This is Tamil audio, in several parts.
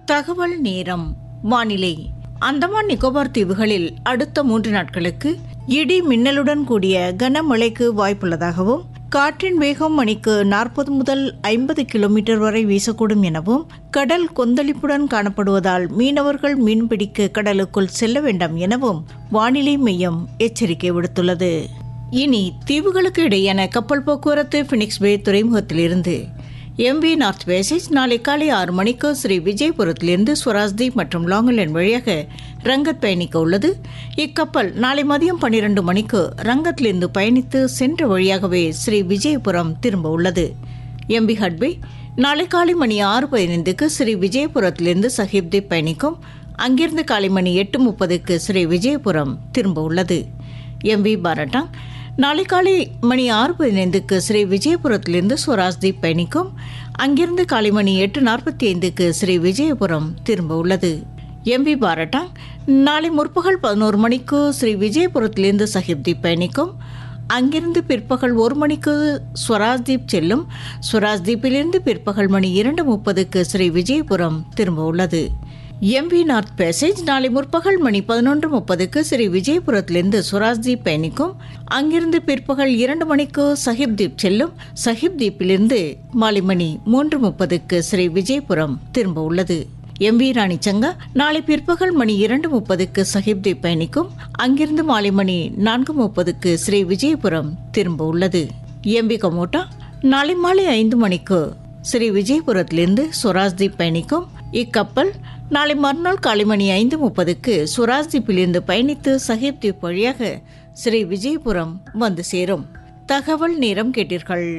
தகவல் நேரம் வானிலை அந்தமான் நிக்கோபார் தீவுகளில் அடுத்த மூன்று நாட்களுக்கு இடி மின்னலுடன் கூடிய கனமழைக்கு வாய்ப்புள்ளதாகவும் காற்றின் வேகம் மணிக்கு நாற்பது முதல் ஐம்பது கிலோமீட்டர் வரை வீசக்கூடும் எனவும் கடல் கொந்தளிப்புடன் காணப்படுவதால் மீனவர்கள் மீன்பிடிக்க கடலுக்குள் செல்ல வேண்டாம் எனவும் வானிலை மையம் எச்சரிக்கை விடுத்துள்ளது இனி தீவுகளுக்கு இடையேயான கப்பல் போக்குவரத்து பினிக்ஸ் பே துறைமுகத்திலிருந்து எம்வி நார்த் பேசேஜ் நாளை காலை ஆறு மணிக்கு ஸ்ரீ விஜயபுரத்திலிருந்து ஸ்வராஜ்தீப் மற்றும் லாங்கலேண்ட் வழியாக ரங்கத் பயணிக்க உள்ளது இக்கப்பல் நாளை மதியம் பன்னிரண்டு மணிக்கு ரங்கத்திலிருந்து பயணித்து சென்ற வழியாகவே ஸ்ரீ விஜயபுரம் திரும்ப உள்ளது எம்பி ஹட்பே நாளை காலை மணி ஆறு பதினைந்துக்கு ஸ்ரீ விஜயபுரத்திலிருந்து சஹிப்தீப் பயணிக்கும் அங்கிருந்து காலை மணி எட்டு முப்பதுக்கு ஸ்ரீ விஜயபுரம் திரும்ப உள்ளது எம்பி பாரட்டாங் நாளை காலை மணி ஆறு பதினைந்துக்கு ஸ்ரீ விஜயபுரத்திலிருந்து ஸ்வராஜ்தீப் பயணிக்கும் அங்கிருந்து காலை மணி எட்டு நாற்பத்தி ஐந்துக்கு ஸ்ரீ விஜயபுரம் திரும்ப உள்ளது எம்பி பாரட்டாங் நாளை முற்பகல் பதினோரு மணிக்கு ஸ்ரீ விஜயபுரத்திலிருந்து சஹிப்தீப் பயணிக்கும் அங்கிருந்து பிற்பகல் ஒரு மணிக்கு ஸ்வராஜ்தீப் செல்லும் ஸ்வராஜ்தீப்பிலிருந்து பிற்பகல் மணி இரண்டு முப்பதுக்கு ஸ்ரீ விஜயபுரம் திரும்ப உள்ளது எம்பி நார்த் பேசேஜ் நாளை முற்பகல் மணி பதினொன்று முப்பதுக்கு ஸ்ரீ விஜயபுரத்திலிருந்து சுராஜ்தீப் பயணிக்கும் அங்கிருந்து பிற்பகல் இரண்டு மணிக்கு சஹிப்தீப் செல்லும் சஹிப்தீப்பிலிருந்து மாலை மணி மூன்று முப்பதுக்கு ஸ்ரீ விஜயபுரம் திரும்ப உள்ளது எம்பி ராணி சங்கா நாளை பிற்பகல் மணி இரண்டு முப்பதுக்கு சஹிப்தீப் பயணிக்கும் அங்கிருந்து மாலை மணி நான்கு முப்பதுக்கு ஸ்ரீ விஜயபுரம் திரும்ப உள்ளது எம்பி கமோட்டா நாளை மாலை ஐந்து மணிக்கு ஸ்ரீ விஜயபுரத்திலிருந்து சுராஜ்தீப் பயணிக்கும் இக்கப்பல் நாளை மறுநாள் காலை மணி ஐந்து முப்பதுக்கு சுராஜ்தீப்பிலிருந்து பயணித்து சஹிப்தீப் வழியாக ஸ்ரீ விஜயபுரம் வந்து சேரும் தகவல் நேரம் கேட்டீர்கள்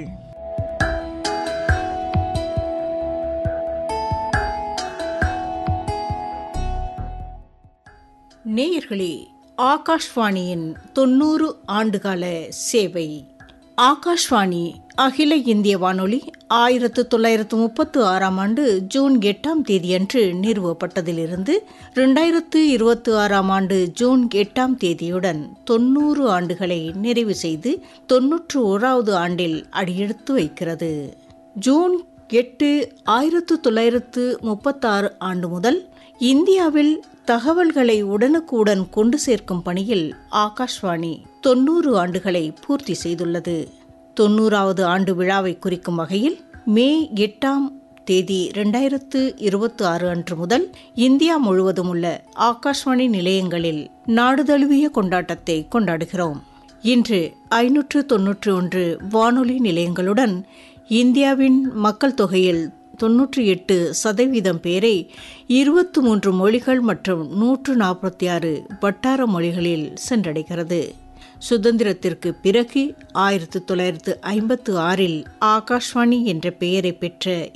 நேயர்களே ஆகாஷ்வாணியின் தொண்ணூறு ஆண்டுகால சேவை ஆகாஷ்வாணி அகில இந்திய வானொலி ஆயிரத்து தொள்ளாயிரத்து முப்பத்து ஆறாம் ஆண்டு ஜூன் எட்டாம் தேதியன்று நிறுவப்பட்டதிலிருந்து இரண்டாயிரத்து இருபத்தி ஆறாம் ஆண்டு ஜூன் எட்டாம் தேதியுடன் தொன்னூறு ஆண்டுகளை நிறைவு செய்து தொன்னூற்று ஓராவது ஆண்டில் அடியெடுத்து வைக்கிறது ஜூன் எட்டு ஆயிரத்து தொள்ளாயிரத்து முப்பத்தாறு ஆண்டு முதல் இந்தியாவில் தகவல்களை உடனுக்குடன் கொண்டு சேர்க்கும் பணியில் ஆகாஷ்வாணி தொன்னூறு ஆண்டுகளை பூர்த்தி செய்துள்ளது தொன்னூறாவது ஆண்டு விழாவை குறிக்கும் வகையில் மே எட்டாம் தேதி இரண்டாயிரத்து இருபத்தி ஆறு அன்று முதல் இந்தியா முழுவதும் உள்ள ஆகாஷ்வாணி நிலையங்களில் நாடு தழுவிய கொண்டாட்டத்தை கொண்டாடுகிறோம் இன்று ஐநூற்று தொன்னூற்றி ஒன்று வானொலி நிலையங்களுடன் இந்தியாவின் மக்கள் தொகையில் தொன்னூற்றி எட்டு சதவீதம் பேரை இருபத்தி மூன்று மொழிகள் மற்றும் நூற்று நாற்பத்தி ஆறு வட்டார மொழிகளில் சென்றடைகிறது சுதந்திரத்திற்கு பிறகு ஆயிரத்தி தொள்ளாயிரத்து ஐம்பத்து ஆறில் ஆகாஷ்வாணி என்ற பெயரை பெற்ற